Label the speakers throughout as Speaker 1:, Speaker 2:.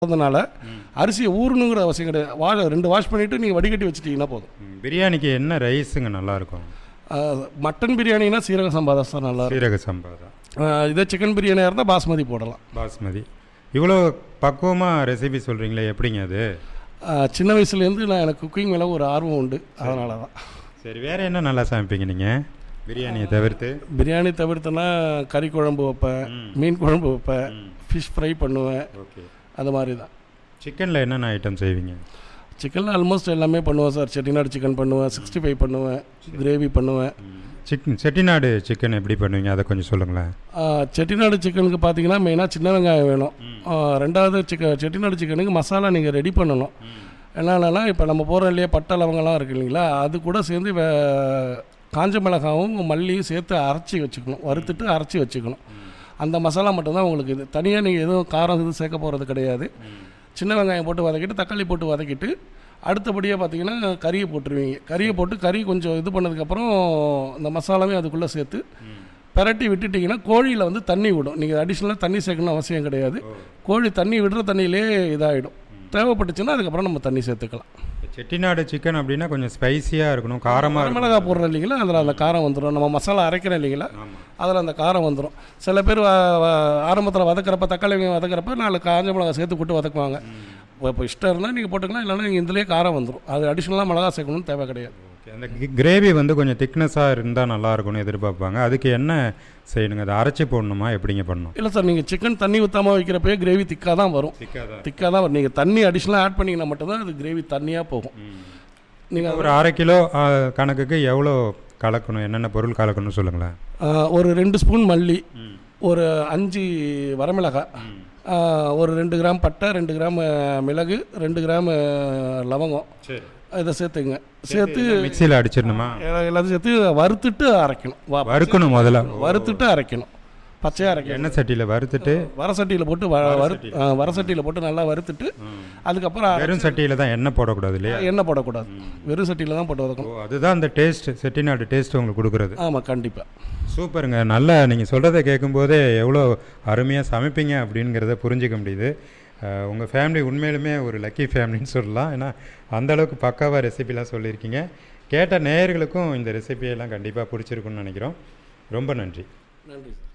Speaker 1: அதனால அரிசியை ஊறணுங்கிற அவசியம் கிடையாது வா ரெண்டு வாஷ் பண்ணிவிட்டு நீங்கள் வடிகட்டி வச்சுட்டிங்கன்னா போதும்
Speaker 2: ம், பிரியாணிக்கு என்ன ரைஸுங்க நல்லா இருக்கும்
Speaker 1: ஆஹ், மட்டன் பிரியாணினா சீரக சம்பா தான் சார் நல்லா
Speaker 2: சீரக சம்பா தான்
Speaker 1: இருக்கும் ஆஹ், இதே சிக்கன் பிரியாணியாக இருந்தால் பாஸ்மதி போடலாம்
Speaker 2: பாஸ்மதி இவ்வளோ பக்குவமாக ரெசிபி சொல்கிறீங்களே எப்படிங்க அது
Speaker 1: ஆஹ், சின்ன வயசுலேருந்து நான் எனக்கு குக்கிங் மேலே ஒரு ஆர்வம் உண்டு அதனால தான்
Speaker 2: சரி வேறு என்ன நல்லா சமைப்பீங்க நீங்கள் பிரியாணியை தவிர்த்து
Speaker 1: பிரியாணி தவிர்த்தனா கறி குழம்பு வைப்பேன்
Speaker 2: ம்.
Speaker 1: மீன் குழம்பு வைப்பேன் ஃபிஷ் ஃப்ரை பண்ணுவேன்
Speaker 2: ஓகே
Speaker 1: அது மாதிரி தான்
Speaker 2: சிக்கனில் என்னென்ன ஐட்டம் செய்வீங்க
Speaker 1: சிக்கனில் ஆல்மோஸ்ட் எல்லாமே பண்ணுவேன் சார் செட்டிநாடு சிக்கன் பண்ணுவேன் சிக்ஸ்டி ஃபைவ் பண்ணுவேன் கிரேவி பண்ணுவேன்
Speaker 2: சிக்கன் செட்டிநாடு சிக்கன் எப்படி பண்ணுவீங்க அதை கொஞ்சம் சொல்லுங்களேன்
Speaker 1: ஆஹ், செட்டிநாடு சிக்கனுக்கு பார்த்தீங்கன்னா மெயினாக சின்ன வெங்காயம் வேணும் ஆஹ், ரெண்டாவது சிக்கன் செட்டிநாடு சிக்கனுக்கு மசாலா நீங்கள் ரெடி பண்ணணும் என்னென்னா இப்போ நம்ம போகிறோம் இல்லையா பட்டை லவங்கெல்லாம் இருக்கு இல்லைங்களா அது கூட சேர்ந்து வே- காஞ்ச மிளகாவும் மல்லியும் சேர்த்து அரைச்சி வச்சுக்கணும் வறுத்துட்டு அரைச்சி வச்சுக்கணும் அந்த மசாலா மட்டும்தான் உங்களுக்கு இது தனியாக நீங்கள் எதுவும் காரம் இது சேர்க்க போகிறது கிடையாது சின்ன வெங்காயம் போட்டு வதக்கிட்டு தக்காளி போட்டு வதக்கிட்டு அடுத்தபடியாக பார்த்தீங்கன்னா கறியை போட்டுருவீங்க கறியை போட்டு கறி கொஞ்சம் இது பண்ணதுக்கப்புறம் இந்த மசாலாவே அதுக்குள்ளே சேர்த்து பிரட்டி விட்டுட்டிங்கன்னா கோழியில் வந்து தண்ணி விடும் நீங்கள் அடிஷ்னலாக தண்ணி சேர்க்கணும் அவசியம் கிடையாது கோழி தண்ணி விடுற தண்ணியிலே இதாகிடும் தேவைப்பட்டுச்சுன்னா அதுக்கப்புறம் நம்ம தண்ணி சேர்த்துக்கலாம்
Speaker 2: செட்டிநாடு சிக்கன் அப்படின்னா கொஞ்சம் ஸ்பைசியாக இருக்கணும் காரமாக இருக்கணும்
Speaker 1: மிளகா போடுறோம் இல்லைங்களா அதில் அந்த காரம் வந்துடும் நம்ம மசாலா அரைக்கிறோம் இல்லைங்களா
Speaker 2: ஆமாம்
Speaker 1: அதில் அந்த காரம் வந்துடும் சில பேர் ஆரம்பத்தில் வதக்கிறப்ப தக்காளி வெங்காயம் வதக்கிறப்ப நாலு காஞ்ச மிளகா சேர்த்து போட்டு வதக்குவாங்க இப்போ இஷ்டம் இருந்தால் நீங்கள் போட்டுக்கலாம் இல்லைன்னா நீங்கள் இதுலேயே காரம் வந்துடும் அது அடிஷ்னலாக மிளகா சேர்க்கணும்னு தேவை கிடையாது
Speaker 2: ஓகே அந்த கிரேவி வந்து கொஞ்சம் திக்னஸாக இருந்தால் நல்லா இருக்கும்னு எதிர்பார்ப்பாங்க அதுக்கு என்ன செய்யணுங்க அதை அரைச்சி போடணுமா எப்படிங்க பண்ணணும்
Speaker 1: இல்லை சார் நீங்கள் சிக்கன் தண்ணி ஊற்றாமல் வைக்கிறப்பயே கிரேவி திக்காக தான் வரும்
Speaker 2: திக்காக
Speaker 1: திக்காக தான் வரும் நீங்கள் தண்ணி அடிஷ்னலாக ஆட் பண்ணிங்கன்னா மட்டும்தான் அது கிரேவி தண்ணியாக போகும் நீங்கள்
Speaker 2: ஒரு அரை கிலோ ஆ, கணக்குக்கு எவ்வளோ கலக்கணும் என்னென்ன பொருள் கலக்கணும்னு சொல்லுங்களேன்
Speaker 1: ஒரு ரெண்டு ஸ்பூன் மல்லி ஒரு அஞ்சு வரமிளகாய் ஆ, ஒரு ரெண்டு கிராம் பட்டை ரெண்டு கிராம் அஹ், மிளகு ரெண்டு கிராம் அஹ், லவங்கம்
Speaker 2: சரி
Speaker 1: இதை சேர்த்துங்க சேர்த்து
Speaker 2: மிக்சியில் அடிச்சிடணுமா
Speaker 1: எல்லா- எல்லாத்தையும் சேர்த்து வறுத்துட்டு அரைக்கணும் வ-
Speaker 2: வறுக்கணும் முதல்ல
Speaker 1: வறுத்துட்டு அரைக்கணும் பச்சையாக அரைக்கணும்
Speaker 2: எண்ணெய் சட்டியில் வறுத்துட்டு
Speaker 1: வரசட்டியில் போட்டு வ வறு ஆ, வரசட்டியில் போட்டு நல்லா வறுத்துட்டு அதுக்கப்புறம்
Speaker 2: வெறும் சட்டியில் தான் எண்ணெய் போடக்கூடாது இல்லையா
Speaker 1: எண்ணெய் போடக்கூடாது வெறும் சட்டியில் தான் போட்டு
Speaker 2: ஓ
Speaker 1: வதக்கணும்
Speaker 2: அதுதான் அந்த டேஸ்ட் செட்டிநாடு டேஸ்ட் உங்களுக்கு கொடுக்குறது
Speaker 1: ஆமாம் கண்டிப்பாக
Speaker 2: சூப்பருங்க நல்லா நீங்கள் சொல்கிறத கேட்கும்போதே எவ்வளோ அருமையாக சமைப்பீங்க அப்படிங்கிறத புரிஞ்சிக்க முடியுது உங்கள் ஃபேமிலி உண்மையிலுமே ஒரு லக்கி ஃபேமிலின்னு சொல்லலாம் ஏன்னா அந்த அளவுக்கு பக்காவாக ரெசிபிலாம் சொல்லியிருக்கீங்க கேட்ட நேயர்களுக்கும் இந்த ரெசிபியெல்லாம் கண்டிப்பாக பிடிச்சிருக்குன்னு நினைக்கிறோம் ரொம்ப நன்றி
Speaker 1: நன்றி சார்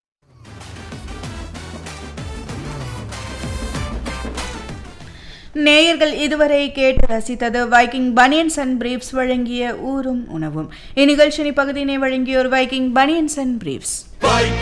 Speaker 3: நேயர்கள் இதுவரை கேட்டு ரசித்தது வைக்கிங் பனியன்ஸ் அண்ட் பிரீப்ஸ் வழங்கிய ஊரும் உணவும் இந்நிகழ்ச்சியின் பகுதியினை வழங்கியோர் வைக்கிங் பனியன்ஸ் அண்ட் பிரீப்ஸ்